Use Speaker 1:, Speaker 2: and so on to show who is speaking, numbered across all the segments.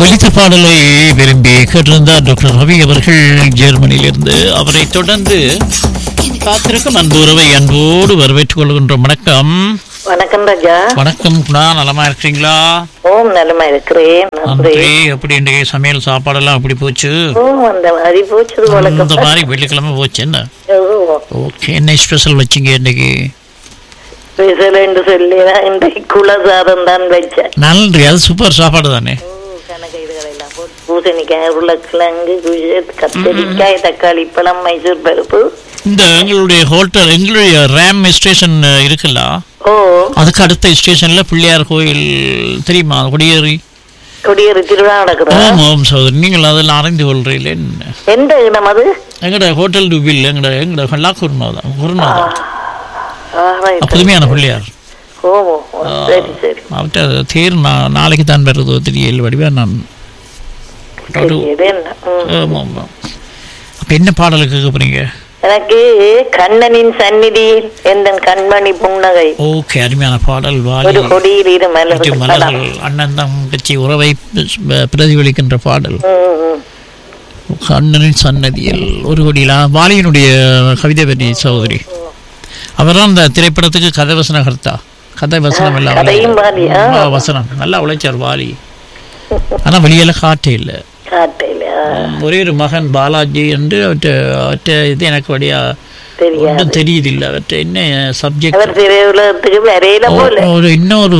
Speaker 1: ஒலித்த பாடலை விரும்பி கேட்டிருந்தார் டாக்டர் ரவி அவர்கள் ஜெர்மனியிலிருந்து அவரை தொடர்ந்து காத்திருக்கும் அன்பு உறவை அன்போடு வரவேற்றுக் கொள்கின்றோம் வணக்கம்
Speaker 2: வணக்கம் ராஜா
Speaker 1: வணக்கம் குணா நலமா இருக்கிறீங்களா
Speaker 2: ஓம் நலமா இருக்கிறேன் நன்றி
Speaker 1: நன்றி எப்படி இன்றைக்கு சமையல் சாப்பாடெல்லாம் எப்படி போச்சு
Speaker 2: ஓம் அந்த மாதிரி போச்சது
Speaker 1: இந்த
Speaker 2: வழக்கம்
Speaker 1: மாதிரி வெள்ளிக்கிழமை போச்சு என்ன
Speaker 2: ஓ,
Speaker 1: ஓகே என்ன ஸ்பெஷல் வச்சீங்க இன்னைக்கு
Speaker 2: ஸ்பெஷல் என்று சொல்லி நான் இன்றைக்கு குலசாதம் தான் வச்சேன்
Speaker 1: நன்றி அது சூப்பர் சாப்பாடு தானே
Speaker 2: கணக்கு இதுகளை எல்லாம் போட்டு பூசணிக்காய் உருளைக்கிழங்கு குஜராத் கத்தரிக்காய் தக்காளி பழம் மைசூர் பருப்பு
Speaker 1: இந்த எங்களுடைய ஹோட்டல் எங்களுடைய ரேம் ஸ்டேஷன் இருக்குல்ல
Speaker 2: ஓ
Speaker 1: அதுக்கு அடுத்த ஸ்டேஷன்ல பிள்ளையார் கோயில் தெரியுமா கொடியேறி
Speaker 2: கொடியேறி திருவிழா நடக்குதா
Speaker 1: ஓம் ஓம் சோதரி நீங்கள் அதெல்லாம் அறிந்து கொள்றீங்களே
Speaker 2: எந்த இடம் அது
Speaker 1: எங்கட ஹோட்டல் டுபில் எங்கட எங்கட கல்லாக்கூர்மாதான் குருநாதா
Speaker 2: ஆ, right.
Speaker 1: புதுமையான பிள்ளையார்
Speaker 2: ஓ ஓ, ஓ, சரி சரி
Speaker 1: அவர்கிட்ட தேர் நான் நாளைக்கு தான் வருதோ தெரியல வடிவா நான்
Speaker 2: சரி, இது என்ன ம்.
Speaker 1: ஆமாம் ஆமாம் அப்போ என்ன பாடல் கேட்க போறீங்க
Speaker 2: எனக்கு கண்ணனின் சந்நிதியில் எந்த கண்மணி புன்னகை
Speaker 1: ஓகே அருமையான பாடல் வாலி
Speaker 2: ஒரு கொடியில் இரு
Speaker 1: இது
Speaker 2: மலர்கள்
Speaker 1: மலர்கள் அண்ணன் தங்கச்சி உறவை ப- பிரதிபலிக்கின்ற பாடல்
Speaker 2: ம், ம்.
Speaker 1: கண்ணனின் சன்னதியில் ஒரு கொடியிலா வாலியினுடைய கவிதை பற்றி சகோதரி அவர்தான் அந்த திரைப்படத்துக்கு கதை வசனகர்த்தா கதை வசனம் எல்லாம்
Speaker 2: கதையும் வாலியா?
Speaker 1: ஆ, வசனம் நல்லா உழைச்சார் வாலி ஆனா வெளியில காட்டே இல்லை
Speaker 2: காட்டையில
Speaker 1: ஒரே ஒரு மகன் பாலாஜி என்று அவற்ற அவற்ற இது எனக்கு வழியா
Speaker 2: தெரியாது
Speaker 1: ஒன்றும் தெரியுது இல்லை அவற்ற என்ன சப்ஜெக்ட்
Speaker 2: அவர் திரையுலகத்துக்கு வரையில போல
Speaker 1: ஒரு இன்னொரு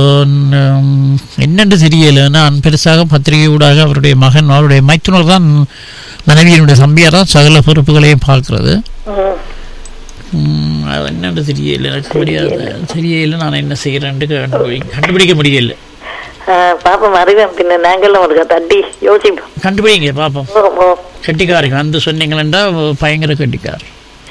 Speaker 1: ம், என்னன்னு தெரியல நான் பெருசாக பத்திரிகை ஊடாக அவருடைய மகன் அவருடைய மைத்துனர் தான் மனைவியினுடைய தம்பியார் தான் சகல பொறுப்புகளையும் பார்க்கிறது
Speaker 2: ம்.
Speaker 1: ம், அது என்னன்னு தெரியல எனக்கு முடியாது தெரியல நான் என்ன செய்கிறேன்ட்டு கண்டுபிடி கண்டுபிடிக்க முடியல
Speaker 2: ஆ, பாப்போம் அறிவேன் பின்ன நாங்களும் ஒரு தட்டி யோசிப்போம்
Speaker 1: கண்டுபிடிங்க பார்ப்போம்
Speaker 2: ஓ, ஓ.
Speaker 1: கெட்டிக்காரி வந்து சொன்னீங்களா பயங்கர கெட்டிக்காரி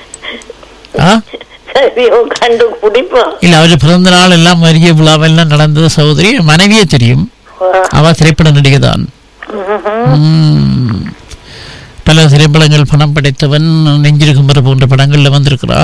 Speaker 1: ஆ
Speaker 2: சரி ஓ கண்டு பிடிப்போம்
Speaker 1: இல்லை அவர் பிறந்த நாள் எல்லாம் மரிய விழாவெல்லாம் நடந்தது சகோதரி மனைவியே தெரியும்
Speaker 2: ஓ.
Speaker 1: அவ திரைப்பட நடிகை தான்
Speaker 2: ம்ஹும்.
Speaker 1: ம். பல திரைப்படங்கள் பணம் படைத்தவன் நெஞ்சிருக்கும் மறு போன்ற படங்கள்ல வந்திருக்கிறா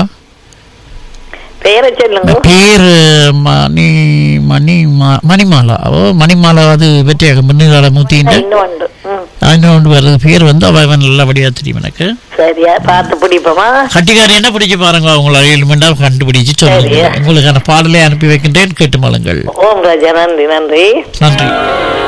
Speaker 2: பேரை சொல்லுங்க
Speaker 1: பேர் மணி மணி மா- மணிமாலா ஓ மணிமாலா அது வெற்றியாக முன்னிலாள மூத்தின்ற
Speaker 2: இன்னும் உண்டு ம்.
Speaker 1: இன்னொன்று வருது பேர் வந்து அவன் நல்லபடியா தெரியும் எனக்கு
Speaker 2: சரியா பார்த்து பிடிப்போமா
Speaker 1: கட்டிக்காரி என்ன பிடிச்சு பாருங்க அவங்கள ஏழு மணி நேரம் கண்டுபிடிச்சு சொல்லுங்க
Speaker 2: சரியா.
Speaker 1: உங்களுக்கான பாடலை அனுப்பி வைக்கின்றேன் கேட்டு மாளுங்கள்
Speaker 2: ஓம் ராஜா நன்றி நன்றி
Speaker 1: நன்றி